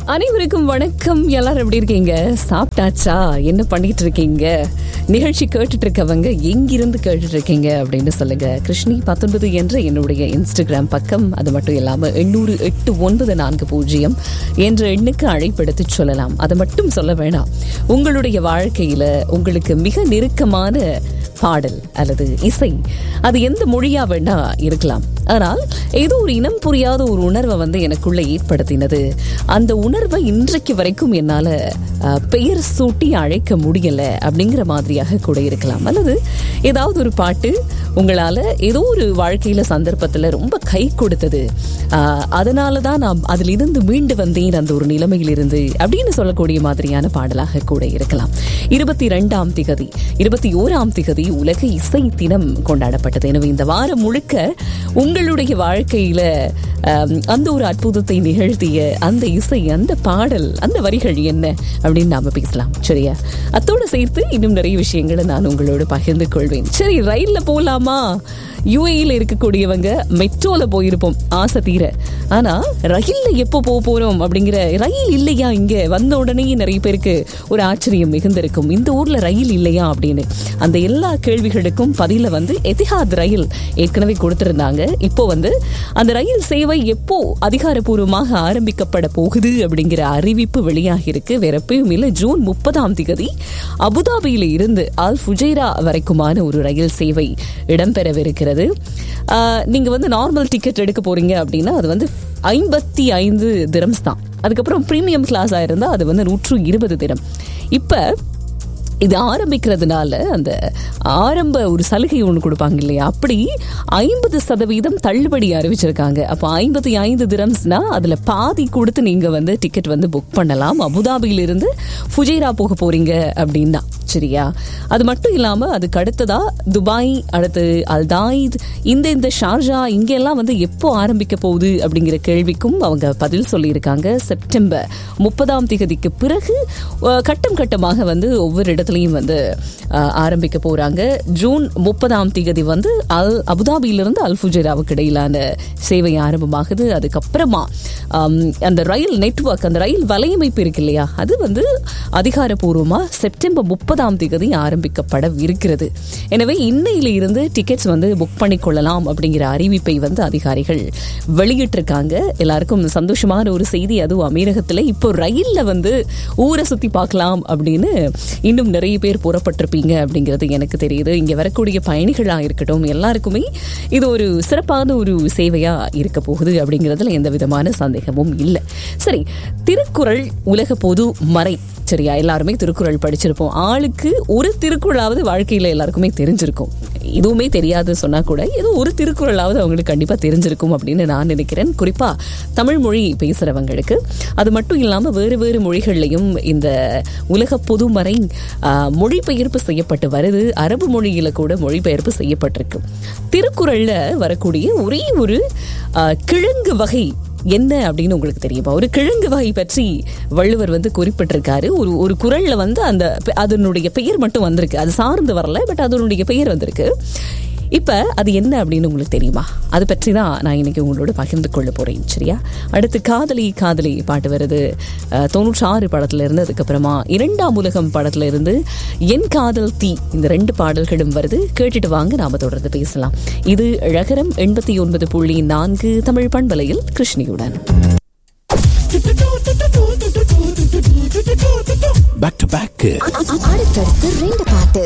அனைவருக்கும் வணக்கம் எல்லாரும் எப்படி இருக்கீங்க சாப்பிட்டாச்சா என்ன பண்ணிட்டு இருக்கீங்க நிகழ்ச்சி கேட்டுட்டு இருக்கவங்க எங்கிருந்து கேட்டுட்டு இருக்கீங்க அப்படின்னு சொல்லுங்க கிருஷ்ணி பத்தொன்பது என்ற என்னுடைய இன்ஸ்டாகிராம் பக்கம் அது மட்டும் இல்லாம எண்ணூறு எட்டு ஒன்பது நான்கு பூஜ்ஜியம் என்ற எண்ணுக்கு அழைப்பெடுத்து சொல்லலாம் அதை மட்டும் சொல்ல வேணாம் உங்களுடைய வாழ்க்கையில உங்களுக்கு மிக நெருக்கமான பாடல் அல்லது இசை அது எந்த மொழியா வேணா இருக்கலாம் ஆனால் ஏதோ ஒரு இனம் புரியாத ஒரு உணர்வை வந்து எனக்குள்ள ஏற்படுத்தினது அந்த உணர்வை இன்றைக்கு வரைக்கும் என்னால அஹ், பெயர் சூட்டி அழைக்க முடியல அப்படிங்கிற மாதிரியாக கூட இருக்கலாம் அல்லது ஏதாவது ஒரு பாட்டு உங்களால ஏதோ ஒரு வாழ்க்கையில சந்தர்ப்பத்துல ரொம்ப கை கொடுத்தது அஹ், அதனால தான் நான் அதிலிருந்து மீண்டு வந்தேன் அந்த ஒரு நிலைமையிலிருந்து அப்படின்னு சொல்லக்கூடிய மாதிரியான பாடலாக கூட இருக்கலாம் இருபத்தி ரெண்டாம் திகதி இருபத்தி ஓராம் திகதி உலக இசை தினம் கொண்டாடப்பட்டது எனவே இந்த வாரம் முழுக்க உங்களுடைய வாழ்க்கையில ஆம், அந்த ஒரு அற்புதத்தை நிகழ்த்திய அந்த இசை அந்த பாடல் அந்த வரிகள் என்ன அப்படின்னு நாம பேசலாம் சரியா அத்தோடு சேர்த்து இன்னும் நிறைய விஷயங்களை நான் உங்களோட பகிர்ந்து கொள்வேன் சரி ரயில்ல போலாமா யூஏயில் இருக்கக்கூடியவங்க மெட்ரோல போயிருப்போம் ஆசை தீர ஆனா ரயில்ல எப்போ போக போறோம் அப்படிங்கிற ரயில் இல்லையா இங்க வந்த உடனே நிறைய பேருக்கு ஒரு ஆச்சரியம் மிகுந்திருக்கும் இந்த ஊர்ல ரயில் இல்லையா அப்படின்னு அந்த எல்லா கேள்விகளுக்கும் பதில வந்து எதிஹாத் ரயில் ஏற்கனவே கொடுத்திருந்தாங்க இப்போ வந்து அந்த ரயில் சேவை எப்போ அதிகாரப்பூர்வமாக ஆரம்பிக்கப்பட போகுது அப்படிங்கிற அறிவிப்பு வெளியாகி இருக்கு வேற எப்பயும் இல்லை ஜூன் முப்பதாம் தேதி அபுதாபியில இருந்து அல் ஃபுஜைரா வரைக்குமான ஒரு ரயில் சேவை இடம்பெறவிருக்கிறது ஆஹ், நீங்க வந்து நார்மல் டிக்கெட் எடுக்க போறீங்க அப்படின்னா அது வந்து ஐம்பத்தி ஐந்து திரம்ஸ் தான் அதுக்கப்புறம் பிரீமியம் கிளாஸா இருந்தா அது வந்து நூற்று இருபது திரம் இப்ப இது ஆரம்பிக்கிறதுனால அந்த ஆரம்ப ஒரு சலுகை ஒன்று கொடுப்பாங்க இல்லையா அப்படி ஐம்பது சதவீதம் தள்ளுபடி அறிவிச்சிருக்காங்க அப்போ ஐம்பத்தி ஐந்து திரம்ஸ்னா அதில் பாதி கொடுத்து நீங்கள் வந்து டிக்கெட் வந்து புக் பண்ணலாம் அபுதாபியிலிருந்து ஃபுஜைரா போக போறீங்க அப்படின்னா சரியா அது மட்டும் இல்லாமல் அதுக்கு அடுத்ததா துபாய் அடுத்து அல்தாயித் இந்த இந்த ஷார்ஜா இங்கெல்லாம் வந்து எப்போ ஆரம்பிக்க போகுது அப்படிங்கிற கேள்விக்கும் அவங்க பதில் சொல்லியிருக்காங்க செப்டம்பர் முப்பதாம் தேதிக்கு பிறகு அஹ், கட்டம் கட்டமாக வந்து ஒவ்வொரு இடத்துலையும் வந்து அஹ், ஆரம்பிக்க போறாங்க ஜூன் முப்பதாம் தேதி வந்து அல் அபுதாபியிலிருந்து அல் ஃபுஜைராவுக்கு இடையிலான சேவை ஆரம்பமாகுது அதுக்கப்புறமா ஆம், அந்த ரயில் நெட்வொர்க் அந்த ரயில் வலையமைப்பு இருக்கு இல்லையா அது வந்து அதிகாரப்பூர்வமா செப்டம்பர் முப்பதாம் தேதி ஆரம்பிக்கப்பட இருக்கிறது எனவே இன்னையில இருந்து டிக்கெட்ஸ் வந்து புக் பண்ணிக்கொள்ளலாம் அப்படிங்கிற அறிவிப்பை வந்து அதிகாரிகள் வெளியிட்டிருக்காங்க எல்லாருக்கும் சந்தோஷமான ஒரு செய்தி அதுவும் அமீரகத்துல இப்போ ரயில்ல வந்து ஊரை சுத்தி பார்க்கலாம் அப்படின்னு இன்னும் நிறைய பேர் புறப்பட்டிருப்பீங்க அப்படிங்கிறது எனக்கு தெரியுது இங்க வரக்கூடிய பயணிகளா இருக்கட்டும் எல்லாருக்குமே இது ஒரு சிறப்பான ஒரு சேவையா இருக்க போகுது அப்படிங்கிறதுல எந்த விதமான சந்தேகமும் இல்லை சரி திருக்குறள் உலக பொது மறை சரியா எல்லாருமே திருக்குறள் படிச்சிருப்போம் ஆளுக்கு ஒரு திருக்குறளாவது வாழ்க்கையில எல்லாருக்குமே தெரிஞ்சிருக்கும் எதுவுமே தெரியாது சொன்னா கூட ஏதோ ஒரு திருக்குறளாவது அவங்களுக்கு கண்டிப்பா தெரிஞ்சிருக்கும் அப்படின்னு நான் நினைக்கிறேன் குறிப்பா தமிழ் மொழி பேசுறவங்களுக்கு அது மட்டும் இல்லாம வேறு வேறு மொழிகள்லையும் இந்த உலக பொதுமறை ஆஹ், மொழிபெயர்ப்பு செய்யப்பட்டு வருது அரபு மொழியில கூட மொழிபெயர்ப்பு செய்யப்பட்டிருக்கு திருக்குறள்ல வரக்கூடிய ஒரே ஒரு ஆஹ், கிழங்கு வகை என்ன அப்படின்னு உங்களுக்கு தெரியுமா ஒரு கிழங்கு வகை பற்றி வள்ளுவர் வந்து குறிப்பிட்டிருக்காரு ஒரு ஒரு குரல்ல வந்து அந்த பெ- அதனுடைய பெயர் மட்டும் வந்திருக்கு அது சார்ந்து வரல பட் அதனுடைய பெயர் வந்திருக்கு இப்ப அது என்ன அப்படின்னு உங்களுக்கு தெரியுமா அது பற்றி தான் நான் இன்னைக்கு உங்களோட பகிர்ந்து கொள்ள போறேன் சரியா அடுத்து காதலி காதலி பாட்டு வருது அஹ், தொண்ணூற்றாறு படத்துல இருந்து அதுக்கப்புறமா இரண்டாம் உலகம் படத்துல இருந்து என் காதல் தீ இந்த ரெண்டு பாடல்களும் வருது கேட்டுட்டு வாங்க நாம தொடர்ந்து பேசலாம் இது ழகரம் எண்பத்தி ஒன்பது புள்ளி நான்கு தமிழ் பண்பலையில் கிருஷ்ணியுடன் பேக் டு பேக் அடுத்தடுத்து ரெண்டு பாட்டு